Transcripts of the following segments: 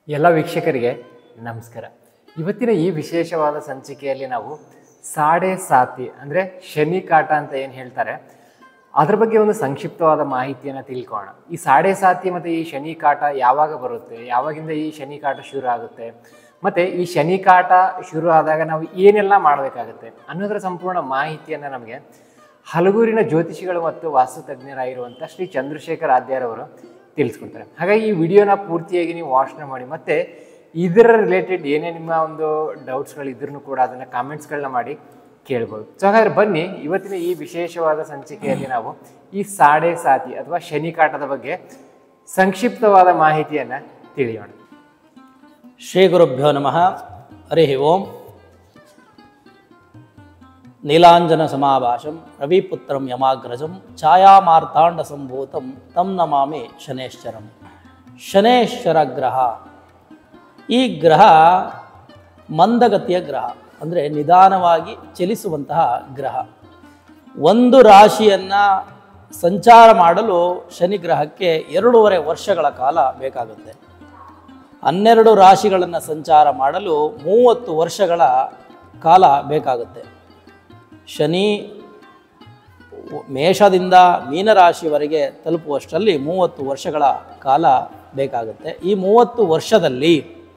ಎಲ್ಲ ವೀಕ್ಷಕರಿಗೆ ನಮಸ್ಕಾರ ಇವತ್ತಿನ ಈ ವಿಶೇಷವಾದ ಸಂಚಿಕೆಯಲ್ಲಿ ನಾವು ಸಾಡೆ ಸಾತಿ ಅಂದರೆ ಶನಿ ಕಾಟ ಅಂತ ಏನು ಹೇಳ್ತಾರೆ ಅದ್ರ ಬಗ್ಗೆ ಒಂದು ಸಂಕ್ಷಿಪ್ತವಾದ ಮಾಹಿತಿಯನ್ನು ತಿಳ್ಕೊಳ್ಳೋಣ ಈ ಸಾಡೆ ಸಾತಿ ಮತ್ತು ಈ ಶನಿ ಕಾಟ ಯಾವಾಗ ಬರುತ್ತೆ ಯಾವಾಗಿಂದ ಈ ಶನಿ ಕಾಟ ಶುರು ಆಗುತ್ತೆ ಮತ್ತು ಈ ಶನಿ ಕಾಟ ಶುರು ಆದಾಗ ನಾವು ಏನೆಲ್ಲ ಮಾಡಬೇಕಾಗುತ್ತೆ ಅನ್ನೋದರ ಸಂಪೂರ್ಣ ಮಾಹಿತಿಯನ್ನು ನಮಗೆ ಹಲಗೂರಿನ ಜ್ಯೋತಿಷಿಗಳು ಮತ್ತು ವಾಸ್ತುತಜ್ಞರಾಗಿರುವಂಥ ಶ್ರೀ ಚಂದ್ರಶೇಖರ್ ಆದ್ಯಾರವರು ತಿಳಿಸ್ಕೊಡ್ತಾರೆ ಹಾಗಾಗಿ ಈ ವಿಡಿಯೋನ ಪೂರ್ತಿಯಾಗಿ ನೀವು ವಾಚನೆ ಮಾಡಿ ಮತ್ತು ಇದರ ರಿಲೇಟೆಡ್ ಏನೇ ನಿಮ್ಮ ಒಂದು ಡೌಟ್ಸ್ಗಳು ಇದ್ರೂ ಕೂಡ ಅದನ್ನು ಕಾಮೆಂಟ್ಸ್ಗಳನ್ನ ಮಾಡಿ ಕೇಳ್ಬೋದು ಸೊ ಹಾಗಾದ್ರೆ ಬನ್ನಿ ಇವತ್ತಿನ ಈ ವಿಶೇಷವಾದ ಸಂಚಿಕೆಯಲ್ಲಿ ನಾವು ಈ ಸಾಡೆ ಸಾತಿ ಅಥವಾ ಶನಿ ಕಾಟದ ಬಗ್ಗೆ ಸಂಕ್ಷಿಪ್ತವಾದ ಮಾಹಿತಿಯನ್ನು ತಿಳಿಯೋಣ ಶ್ರೀ ಗುರುಭ್ಯೋ ನಮಃ ಹರಿ ಓಂ ನೀಲಾಂಜನ ಸಮಾಭಾಷಂ ರವಿಪುತ್ರಂ ಯಮಾಗ್ರಜಂ ಛಾಯಾಮಾರ್ತಾಂಡ ಸಂಭೂತಂ ತಂ ನಮಾಮಿ ಶನೇಶ್ವರಂ ಶನೇಶ್ವರ ಗ್ರಹ ಈ ಗ್ರಹ ಮಂದಗತಿಯ ಗ್ರಹ ಅಂದರೆ ನಿಧಾನವಾಗಿ ಚಲಿಸುವಂತಹ ಗ್ರಹ ಒಂದು ರಾಶಿಯನ್ನು ಸಂಚಾರ ಮಾಡಲು ಶನಿ ಗ್ರಹಕ್ಕೆ ಎರಡೂವರೆ ವರ್ಷಗಳ ಕಾಲ ಬೇಕಾಗುತ್ತೆ ಹನ್ನೆರಡು ರಾಶಿಗಳನ್ನು ಸಂಚಾರ ಮಾಡಲು ಮೂವತ್ತು ವರ್ಷಗಳ ಕಾಲ ಬೇಕಾಗುತ್ತೆ ಶನಿ ಮೇಷದಿಂದ ಮೀನರಾಶಿವರೆಗೆ ತಲುಪುವಷ್ಟರಲ್ಲಿ ಮೂವತ್ತು ವರ್ಷಗಳ ಕಾಲ ಬೇಕಾಗುತ್ತೆ ಈ ಮೂವತ್ತು ವರ್ಷದಲ್ಲಿ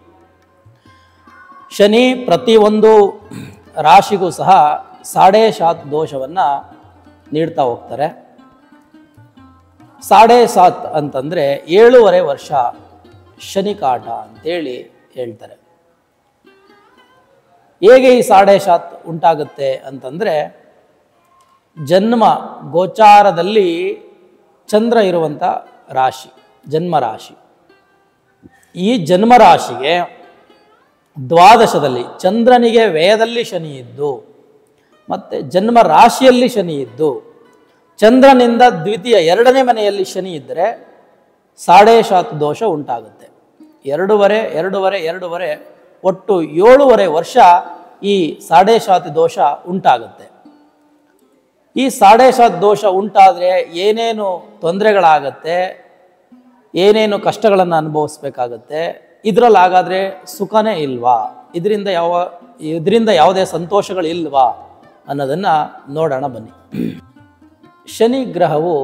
ಶನಿ ಪ್ರತಿಯೊಂದು ರಾಶಿಗೂ ಸಹ ಸಾಡೆ ಸಾತ್ ದೋಷವನ್ನು ನೀಡ್ತಾ ಹೋಗ್ತಾರೆ ಸಾಡೆ ಸಾತ್ ಅಂತಂದರೆ ಏಳೂವರೆ ವರ್ಷ ಶನಿ ಕಾಟ ಅಂತೇಳಿ ಹೇಳ್ತಾರೆ ಹೇಗೆ ಈ ಸಾಡೆ ಸಾತ್ ಉಂಟಾಗುತ್ತೆ ಅಂತಂದರೆ ಜನ್ಮ ಗೋಚಾರದಲ್ಲಿ ಚಂದ್ರ ಇರುವಂಥ ರಾಶಿ ಜನ್ಮ ರಾಶಿ ಈ ಜನ್ಮ ರಾಶಿಗೆ ದ್ವಾದಶದಲ್ಲಿ ಚಂದ್ರನಿಗೆ ವ್ಯಯದಲ್ಲಿ ಶನಿ ಇದ್ದು ಮತ್ತು ಜನ್ಮ ರಾಶಿಯಲ್ಲಿ ಶನಿ ಇದ್ದು ಚಂದ್ರನಿಂದ ದ್ವಿತೀಯ ಎರಡನೇ ಮನೆಯಲ್ಲಿ ಶನಿ ಇದ್ದರೆ ಸಾಡೆ ಸಾತ್ ದೋಷ ಉಂಟಾಗುತ್ತೆ ಎರಡೂವರೆ ಎರಡೂವರೆ ಎರಡೂವರೆ ಒಟ್ಟು ಏಳೂವರೆ ವರ್ಷ ಈ ಸಾಡೆ ಸಾತ್ ದೋಷ ಉಂಟಾಗುತ್ತೆ ಈ ಸಾಡೆ ಸಾತ್ ದೋಷ ಉಂಟಾದರೆ ಏನೇನು ತೊಂದರೆಗಳಾಗತ್ತೆ ಏನೇನು ಕಷ್ಟಗಳನ್ನು ಅನುಭವಿಸ್ಬೇಕಾಗತ್ತೆ ಇದರಲ್ಲಿ ಹಾಗಾದರೆ ಸುಖನೇ ಇಲ್ವಾ ಇದರಿಂದ ಯಾವ ಇದರಿಂದ ಯಾವುದೇ ಸಂತೋಷಗಳಿಲ್ವಾ ಅನ್ನೋದನ್ನು ನೋಡೋಣ ಬನ್ನಿ ಶನಿ ಗ್ರಹವು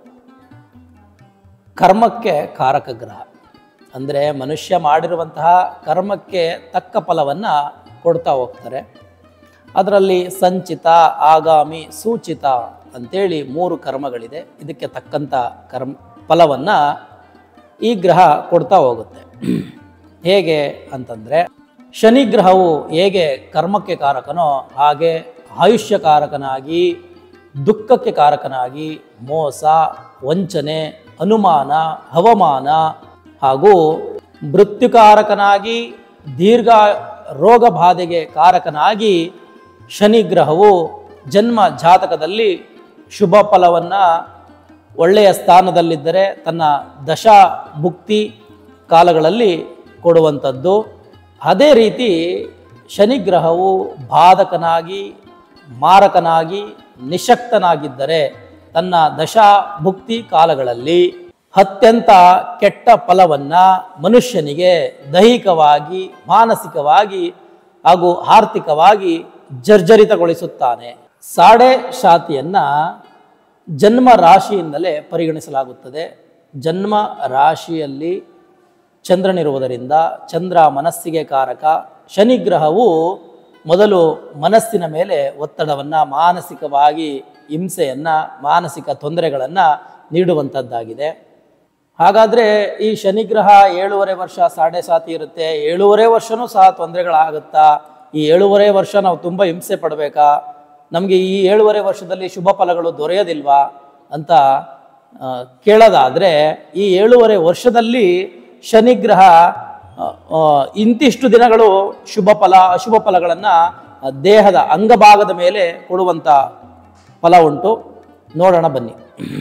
ಕರ್ಮಕ್ಕೆ ಕಾರಕ ಗ್ರಹ ಅಂದರೆ ಮನುಷ್ಯ ಮಾಡಿರುವಂತಹ ಕರ್ಮಕ್ಕೆ ತಕ್ಕ ಫಲವನ್ನು ಕೊಡ್ತಾ ಹೋಗ್ತಾರೆ ಅದರಲ್ಲಿ ಸಂಚಿತ ಆಗಾಮಿ ಸೂಚಿತ ಅಂತೇಳಿ ಮೂರು ಕರ್ಮಗಳಿದೆ ಇದಕ್ಕೆ ತಕ್ಕಂಥ ಕರ್ಮ ಫಲವನ್ನು ಈ ಗ್ರಹ ಕೊಡ್ತಾ ಹೋಗುತ್ತೆ ಹೇಗೆ ಅಂತಂದರೆ ಶನಿ ಗ್ರಹವು ಹೇಗೆ ಕರ್ಮಕ್ಕೆ ಕಾರಕನೋ ಹಾಗೆ ಆಯುಷ್ಯಕಾರಕನಾಗಿ ದುಃಖಕ್ಕೆ ಕಾರಕನಾಗಿ ಮೋಸ ವಂಚನೆ ಅನುಮಾನ ಹವಮಾನ ಹಾಗೂ ಮೃತ್ಯುಕಾರಕನಾಗಿ ದೀರ್ಘ ರೋಗ ಬಾಧೆಗೆ ಕಾರಕನಾಗಿ ಶನಿ ಗ್ರಹವು ಜನ್ಮ ಜಾತಕದಲ್ಲಿ ಶುಭ ಫಲವನ್ನು ಒಳ್ಳೆಯ ಸ್ಥಾನದಲ್ಲಿದ್ದರೆ ತನ್ನ ದಶಾ ಭುಕ್ತಿ ಕಾಲಗಳಲ್ಲಿ ಕೊಡುವಂಥದ್ದು ಅದೇ ರೀತಿ ಶನಿಗ್ರಹವು ಬಾಧಕನಾಗಿ ಮಾರಕನಾಗಿ ನಿಶಕ್ತನಾಗಿದ್ದರೆ ತನ್ನ ದಶಾ ಭುಕ್ತಿ ಕಾಲಗಳಲ್ಲಿ ಅತ್ಯಂತ ಕೆಟ್ಟ ಫಲವನ್ನು ಮನುಷ್ಯನಿಗೆ ದೈಹಿಕವಾಗಿ ಮಾನಸಿಕವಾಗಿ ಹಾಗೂ ಆರ್ಥಿಕವಾಗಿ ಜರ್ಜರಿತಗೊಳಿಸುತ್ತಾನೆ ಸಾಡೆ ಶಾತಿಯನ್ನು ಜನ್ಮ ರಾಶಿಯಿಂದಲೇ ಪರಿಗಣಿಸಲಾಗುತ್ತದೆ ಜನ್ಮ ರಾಶಿಯಲ್ಲಿ ಚಂದ್ರನಿರುವುದರಿಂದ ಚಂದ್ರ ಮನಸ್ಸಿಗೆ ಕಾರಕ ಶನಿಗ್ರಹವು ಮೊದಲು ಮನಸ್ಸಿನ ಮೇಲೆ ಒತ್ತಡವನ್ನು ಮಾನಸಿಕವಾಗಿ ಹಿಂಸೆಯನ್ನು ಮಾನಸಿಕ ತೊಂದರೆಗಳನ್ನು ನೀಡುವಂಥದ್ದಾಗಿದೆ ಹಾಗಾದರೆ ಈ ಶನಿಗ್ರಹ ಏಳೂವರೆ ವರ್ಷ ಸಾಡೆ ಸಾತಿ ಇರುತ್ತೆ ಏಳೂವರೆ ವರ್ಷನೂ ಸಹ ತೊಂದರೆಗಳಾಗುತ್ತಾ ಈ ಏಳೂವರೆ ವರ್ಷ ನಾವು ತುಂಬ ಹಿಂಸೆ ಪಡಬೇಕಾ ನಮಗೆ ಈ ಏಳೂವರೆ ವರ್ಷದಲ್ಲಿ ಶುಭ ಫಲಗಳು ದೊರೆಯೋದಿಲ್ವಾ ಅಂತ ಆ, ಕೇಳೋದಾದರೆ ಈ ಏಳೂವರೆ ವರ್ಷದಲ್ಲಿ ಶನಿಗ್ರಹ ಆ, ಆ, ಇಂತಿಷ್ಟು ದಿನಗಳು ಶುಭ ಫಲ ಅಶುಭ ಫಲಗಳನ್ನು ದೇಹದ ಅಂಗಭಾಗದ ಮೇಲೆ ಕೊಡುವಂಥ ಫಲ ಉಂಟು ನೋಡೋಣ ಬನ್ನಿ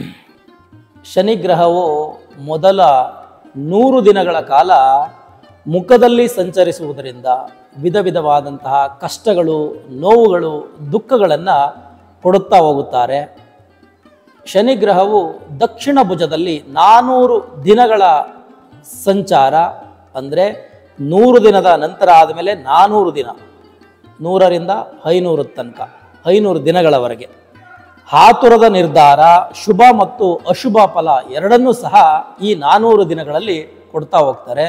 ಶನಿಗ್ರಹವು ಮೊದಲ ನೂರು ದಿನಗಳ ಕಾಲ ಮುಖದಲ್ಲಿ ಸಂಚರಿಸುವುದರಿಂದ ವಿಧ ವಿಧವಾದಂತಹ ಕಷ್ಟಗಳು ನೋವುಗಳು ದುಃಖಗಳನ್ನು ಕೊಡುತ್ತಾ ಹೋಗುತ್ತಾರೆ ಶನಿಗ್ರಹವು ದಕ್ಷಿಣ ಭುಜದಲ್ಲಿ ನಾನೂರು ದಿನಗಳ ಸಂಚಾರ ಅಂದರೆ ನೂರು ದಿನದ ನಂತರ ಆದಮೇಲೆ ನಾನೂರು ದಿನ ನೂರರಿಂದ ಐನೂರು ತನಕ ಐನೂರು ದಿನಗಳವರೆಗೆ ಹಾತುರದ ನಿರ್ಧಾರ ಶುಭ ಮತ್ತು ಅಶುಭ ಫಲ ಎರಡನ್ನೂ ಸಹ ಈ ನಾನೂರು ದಿನಗಳಲ್ಲಿ ಕೊಡ್ತಾ ಹೋಗ್ತಾರೆ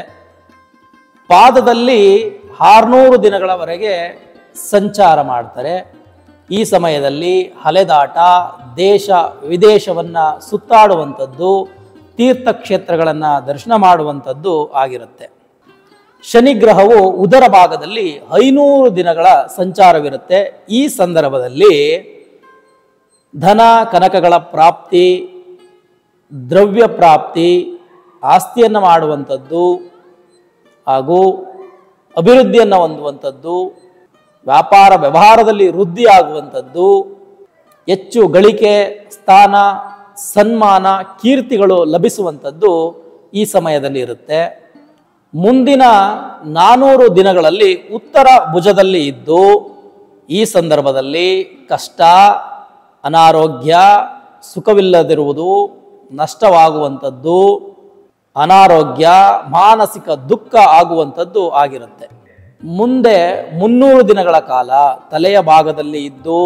ಪಾದದಲ್ಲಿ ಆರ್ನೂರು ದಿನಗಳವರೆಗೆ ಸಂಚಾರ ಮಾಡ್ತಾರೆ ಈ ಸಮಯದಲ್ಲಿ ಅಲೆದಾಟ ದೇಶ ವಿದೇಶವನ್ನು ಸುತ್ತಾಡುವಂಥದ್ದು ತೀರ್ಥಕ್ಷೇತ್ರಗಳನ್ನು ದರ್ಶನ ಮಾಡುವಂಥದ್ದು ಆಗಿರುತ್ತೆ ಶನಿಗ್ರಹವು ಉದರ ಭಾಗದಲ್ಲಿ ಐನೂರು ದಿನಗಳ ಸಂಚಾರವಿರುತ್ತೆ ಈ ಸಂದರ್ಭದಲ್ಲಿ ಧನ ಕನಕಗಳ ಪ್ರಾಪ್ತಿ ದ್ರವ್ಯ ಪ್ರಾಪ್ತಿ ಆಸ್ತಿಯನ್ನು ಮಾಡುವಂಥದ್ದು ಹಾಗೂ ಅಭಿವೃದ್ಧಿಯನ್ನು ಹೊಂದುವಂಥದ್ದು ವ್ಯಾಪಾರ ವ್ಯವಹಾರದಲ್ಲಿ ವೃದ್ಧಿ ಆಗುವಂಥದ್ದು ಹೆಚ್ಚು ಗಳಿಕೆ ಸ್ಥಾನ ಸನ್ಮಾನ ಕೀರ್ತಿಗಳು ಲಭಿಸುವಂಥದ್ದು ಈ ಸಮಯದಲ್ಲಿ ಇರುತ್ತೆ ಮುಂದಿನ ನಾನೂರು ದಿನಗಳಲ್ಲಿ ಉತ್ತರ ಭುಜದಲ್ಲಿ ಇದ್ದು ಈ ಸಂದರ್ಭದಲ್ಲಿ ಕಷ್ಟ ಅನಾರೋಗ್ಯ ಸುಖವಿಲ್ಲದಿರುವುದು ನಷ್ಟವಾಗುವಂಥದ್ದು ಅನಾರೋಗ್ಯ ಮಾನಸಿಕ ದುಃಖ ಆಗುವಂಥದ್ದು ಆಗಿರುತ್ತೆ ಮುಂದೆ ಮುನ್ನೂರು ದಿನಗಳ ಕಾಲ ತಲೆಯ ಭಾಗದಲ್ಲಿ ಇದ್ದು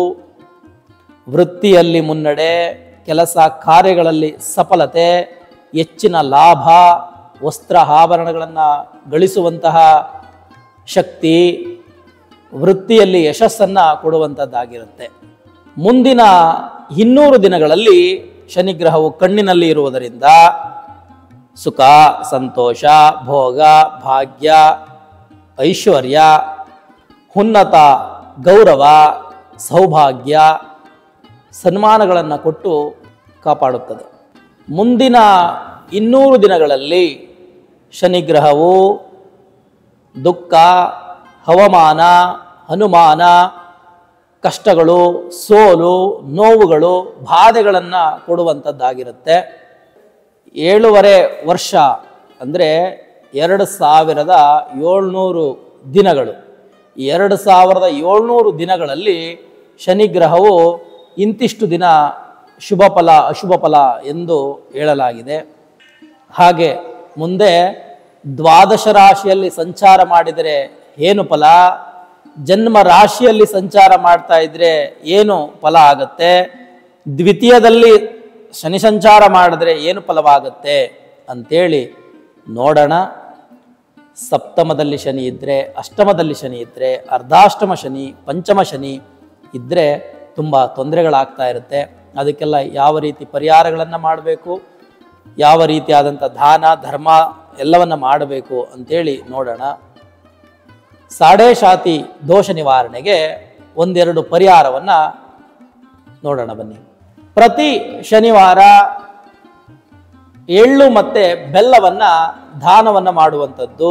ವೃತ್ತಿಯಲ್ಲಿ ಮುನ್ನಡೆ ಕೆಲಸ ಕಾರ್ಯಗಳಲ್ಲಿ ಸಫಲತೆ ಹೆಚ್ಚಿನ ಲಾಭ ವಸ್ತ್ರ ಆಭರಣಗಳನ್ನು ಗಳಿಸುವಂತಹ ಶಕ್ತಿ ವೃತ್ತಿಯಲ್ಲಿ ಯಶಸ್ಸನ್ನು ಕೊಡುವಂಥದ್ದಾಗಿರುತ್ತೆ ಮುಂದಿನ ಇನ್ನೂರು ದಿನಗಳಲ್ಲಿ ಶನಿಗ್ರಹವು ಕಣ್ಣಿನಲ್ಲಿ ಇರುವುದರಿಂದ ಸುಖ ಸಂತೋಷ ಭೋಗ ಭಾಗ್ಯ ಐಶ್ವರ್ಯ ಉನ್ನತ ಗೌರವ ಸೌಭಾಗ್ಯ ಸನ್ಮಾನಗಳನ್ನು ಕೊಟ್ಟು ಕಾಪಾಡುತ್ತದೆ ಮುಂದಿನ ಇನ್ನೂರು ದಿನಗಳಲ್ಲಿ ಶನಿಗ್ರಹವು ದುಃಖ ಹವಾಮಾನ ಅನುಮಾನ ಕಷ್ಟಗಳು ಸೋಲು ನೋವುಗಳು ಬಾಧೆಗಳನ್ನು ಕೊಡುವಂಥದ್ದಾಗಿರುತ್ತೆ ಏಳೂವರೆ ವರ್ಷ ಅಂದರೆ ಎರಡು ಸಾವಿರದ ಏಳ್ನೂರು ದಿನಗಳು ಈ ಎರಡು ಸಾವಿರದ ಏಳ್ನೂರು ದಿನಗಳಲ್ಲಿ ಶನಿಗ್ರಹವು ಇಂತಿಷ್ಟು ದಿನ ಶುಭ ಫಲ ಅಶುಭ ಫಲ ಎಂದು ಹೇಳಲಾಗಿದೆ ಹಾಗೆ ಮುಂದೆ ದ್ವಾದಶ ರಾಶಿಯಲ್ಲಿ ಸಂಚಾರ ಮಾಡಿದರೆ ಏನು ಫಲ ಜನ್ಮ ರಾಶಿಯಲ್ಲಿ ಸಂಚಾರ ಮಾಡ್ತಾ ಇದ್ರೆ ಏನು ಫಲ ಆಗುತ್ತೆ ದ್ವಿತೀಯದಲ್ಲಿ ಶನಿ ಸಂಚಾರ ಮಾಡಿದ್ರೆ ಏನು ಫಲವಾಗುತ್ತೆ ಅಂತೇಳಿ ನೋಡೋಣ ಸಪ್ತಮದಲ್ಲಿ ಶನಿ ಇದ್ದರೆ ಅಷ್ಟಮದಲ್ಲಿ ಶನಿ ಇದ್ದರೆ ಅರ್ಧಾಷ್ಟಮ ಶನಿ ಪಂಚಮ ಶನಿ ಇದ್ದರೆ ತುಂಬ ತೊಂದರೆಗಳಾಗ್ತಾ ಇರುತ್ತೆ ಅದಕ್ಕೆಲ್ಲ ಯಾವ ರೀತಿ ಪರಿಹಾರಗಳನ್ನು ಮಾಡಬೇಕು ಯಾವ ರೀತಿಯಾದಂಥ ದಾನ ಧರ್ಮ ಎಲ್ಲವನ್ನ ಮಾಡಬೇಕು ಅಂತೇಳಿ ನೋಡೋಣ ಸಾಡೆ ಶಾತಿ ದೋಷ ನಿವಾರಣೆಗೆ ಒಂದೆರಡು ಪರಿಹಾರವನ್ನು ನೋಡೋಣ ಬನ್ನಿ ಪ್ರತಿ ಶನಿವಾರ ಎಳ್ಳು ಮತ್ತೆ ಬೆಲ್ಲವನ್ನ ದಾನವನ್ನ ಮಾಡುವಂಥದ್ದು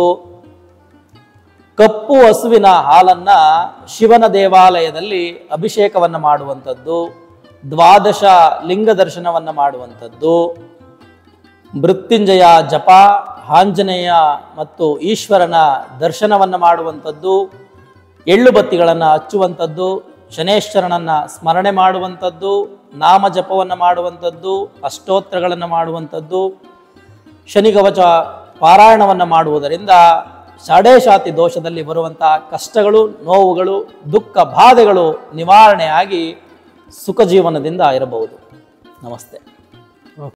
ಕಪ್ಪು ಹಸುವಿನ ಹಾಲನ್ನ ಶಿವನ ದೇವಾಲಯದಲ್ಲಿ ಅಭಿಷೇಕವನ್ನ ಮಾಡುವಂಥದ್ದು ದ್ವಾದಶ ಲಿಂಗ ದರ್ಶನವನ್ನ ಮಾಡುವಂಥದ್ದು ಮೃತ್ಯುಂಜಯ ಜಪ ಆಂಜನೇಯ ಮತ್ತು ಈಶ್ವರನ ದರ್ಶನವನ್ನ ಮಾಡುವಂಥದ್ದು ಎಳ್ಳು ಬತ್ತಿಗಳನ್ನು ಹಚ್ಚುವಂಥದ್ದು ಶನೇಶ್ವರನನ್ನ ಸ್ಮರಣೆ ಮಾಡುವಂಥದ್ದು ನಾಮ ಜಪವನ್ನು ಮಾಡುವಂಥದ್ದು ಅಷ್ಟೋತ್ರಗಳನ್ನು ಮಾಡುವಂಥದ್ದು ಶನಿಗವಚ ಪಾರಾಯಣವನ್ನು ಮಾಡುವುದರಿಂದ ಷಡೇಶಾತಿ ದೋಷದಲ್ಲಿ ಬರುವಂತಹ ಕಷ್ಟಗಳು ನೋವುಗಳು ದುಃಖ ಬಾಧೆಗಳು ನಿವಾರಣೆಯಾಗಿ ಸುಖ ಜೀವನದಿಂದ ಇರಬಹುದು ನಮಸ್ತೆ